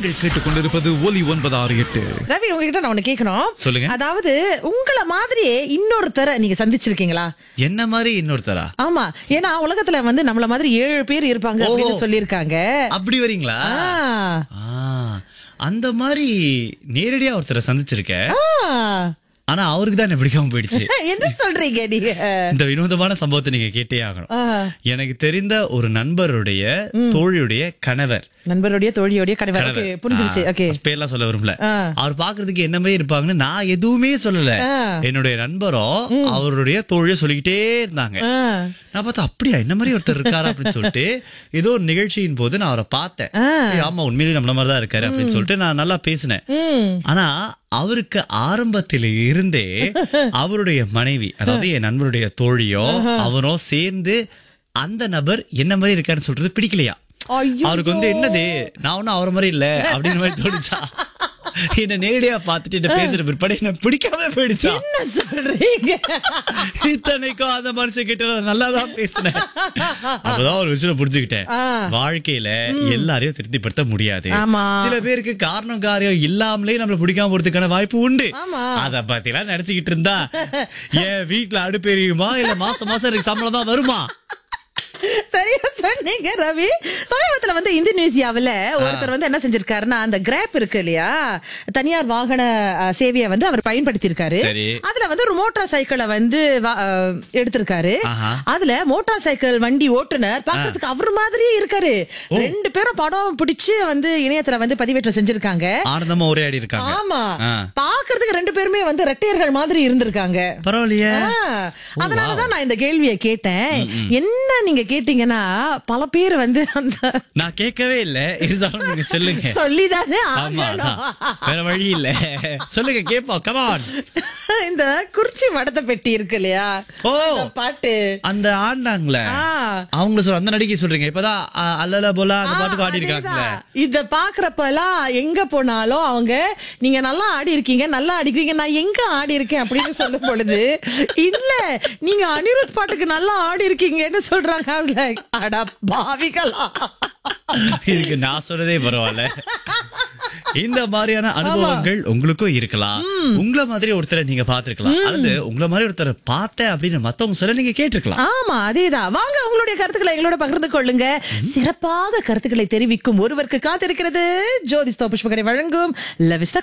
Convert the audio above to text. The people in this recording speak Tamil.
நீங்கள் கேட்டுக்கொண்டிருப்பது ஒலி ஒன்பது ஆறு எட்டு ரவி உங்ககிட்ட நான் ஒண்ணு கேட்கணும் சொல்லுங்க. அதாவது உங்களை மாதிரியே இன்னொருத்தரை நீங்க சந்திச்சிருக்கீங்களா என்ன மாதிரி இன்னொருத்தரா ஆமா ஏன்னா உலகத்துல வந்து நம்மள மாதிரி ஏழு பேர் இருப்பாங்க அப்படின்னு சொல்லியிருக்காங்க அப்படி வரீங்களா ஆ. ஆ, அந்த மாதிரி நேரடியா ஒருத்தரை சந்திச்சிருக்கேன் ஆ. ஆனா அவருக்கு தான் என்ன பிடிக்காம போயிடுச்சு என்ன சொல்றீங்க நீங்க இந்த வினோதமான சம்பவத்தை நீங்க கேட்டே ஆகணும் ஆ. எனக்கு தெரிந்த ஒரு நண்பருடைய தோழியுடைய கணவர் நண்பருடைய தோழியோடைய கணவர் கணவர். Okay, புரிஞ்சிருச்சு ஆ, ஓகே பேர்லாம் சொல்ல விரும்பல ஆ. அவர் பாக்குறதுக்கு என்ன மாதிரி இருப்பாங்கன்னு நான் எதுவுமே சொல்லல ஆ. என்னுடைய நண்பரும் அவருடைய தோழிய சொல்லிக்கிட்டே இருந்தாங்க நான் பார்த்தா அப்படியா என்ன மாதிரி ஒருத்தர் இருக்காரு அப்படின்னு சொல்லிட்டு ஏதோ ஒரு நிகழ்ச்சியின் போது நான் அவரை பார்த்தேன் ஏய், ஆமா உண்மையிலேயே நம்மள மாதிரி தான் இருக்காரு அப்படின்னு சொல்லிட்டு நான் நல்லா பேசினேன் ஆனா அவருக்கு ஆரம்பத்தில இருந்தே அவருடைய மனைவி அதாவது என் நண்பருடைய தோழியோ அவரோ சேர்ந்து அந்த நபர் என்ன மாதிரி இருக்காருன்னு சொல்றது பிடிக்கலையா ஐயோ. அவருக்கு வந்து என்னது நான் ஒன்னும் அவர மாதிரி இல்ல அப்படின்ற மாதிரி தோணுச்சா என்ன நேரடியா பார்த்துட்டு என்ன பேசுற பிற்பாடு என்ன பிடிக்காம போயிடுச்சா என்ன சொல்றீங்க இத்தனைக்கும் அந்த மனுஷன் கிட்ட நான் நல்லா தான் பேசினேன் அப்பதான் ஒரு விஷயம் புரிஞ்சுக்கிட்டேன் ஆ. வாழ்க்கையில எல்லாரையும் திருப்திப்படுத்த முடியாது ஆமா. சில பேருக்கு காரணம் காரியம் இல்லாமலே நம்மள பிடிக்காம போறதுக்கான வாய்ப்பு உண்டு ஆமா. அத பத்தி எல்லாம் நினைச்சுக்கிட்டு இருந்தா என் வீட்டுல அடுப்பெரியுமா இல்ல மாசம் மாசம் எனக்கு சம்பளம் தான் வருமா சரியா சொன்னீங்க ரவி சமீபத்துல வந்து இந்தோனேசியாவுல ஒருத்தர் வந்து என்ன செஞ்சிருக்காருன்னா அந்த கிராப் இருக்கு இல்லையா தனியார் வாகன அஹ், சேவையை வந்து அவர் பயன்படுத்தி இருக்காரு சரி. அதுல வந்து ஒரு மோட்டார் சைக்கிளை வந்து வா- அஹ், எடுத்திருக்காரு ஆஹா. அதுல மோட்டார் சைக்கிள் வண்டி ஓட்டுனர் பாக்குறதுக்கு அவர் மாதிரியே இருக்காரு ரெண்டு பேரும் படம் பிடிச்சு வந்து இணையத்துல வந்து பதிவேற்றம் செஞ்சிருக்காங்க ஆனந்தமா உரையாடி இருக்காங்க ஆமா ஆ. பாக்குறதுக்கு ரெண்டு பேருமே வந்து ரெட்டையர்கள் மாதிரி இருந்திருக்காங்க பரவாயில்லையே ஆ, அதனாலதான் நான் இந்த கேள்வியை கேட்டேன் என்ன நீங்க கேட்டீங்கன்னா பல பேர் வந்து அந்த நான் கேட்கவே இல்ல இருந்தாலும் நீங்க சொல்லுங்க சொல்லிதானே ஆமா ஆகணும். அதான். வேற வழி இல்ல சொல்லுங்க கேப்போம் கமான் இந்த குறிச்சி மடத்த பெட்டி இருக்கு இல்லையா ஓ அந்த பாட்டு அந்த ஆண்டாங்களே ஆ. அவங்க சொல்ற அந்த நடிகை சொல்றீங்க இப்பதான் அ, அல்லல போல அந்த ஆ, பாட்டுக்கு ஆடி இருக்காங்களே அதேதான். இத பாக்குறப்ப எல்லாம் எங்க போனாலும் அவங்க நீங்க நல்லா ஆடி இருக்கீங்க நல்லா ஆடிக்கிறீங்க நான் எங்க ஆடி இருக்கேன் அப்படின்னு சொல்லும் பொழுது இல்ல நீங்க அனிருத் பாட்டுக்கு நல்லா ஆடி இருக்கீங்கன்னு சொல்றாங்க I was like, அட பாவிகளா இதுக்கு நான் சொல்றதே பரவாயில்ல இந்த மாதிரியான அனுபவங்கள் உங்களுக்கும் இருக்கலாம் உங்கள மாதிரி ஒருத்தரை நீங்க பாத்துருக்கலாம் அல்லது உங்கள மாதிரி ஒருத்தரை பார்த்தேன் அப்படின்னு மத்தவங்க சொல்ல நீங்க கேட்டிருக்கலாம் ஆமா அதேதான் வாங்க உங்களுடைய கருத்துக்களை எங்களோட பகிர்ந்து கொள்ளுங்க சிறப்பாக கருத்துக்களை தெரிவிக்கும் ஒருவருக்கு காத்திருக்கிறது ஜோதி புஷ்பகரை வழங்கும் லவிஸ்தா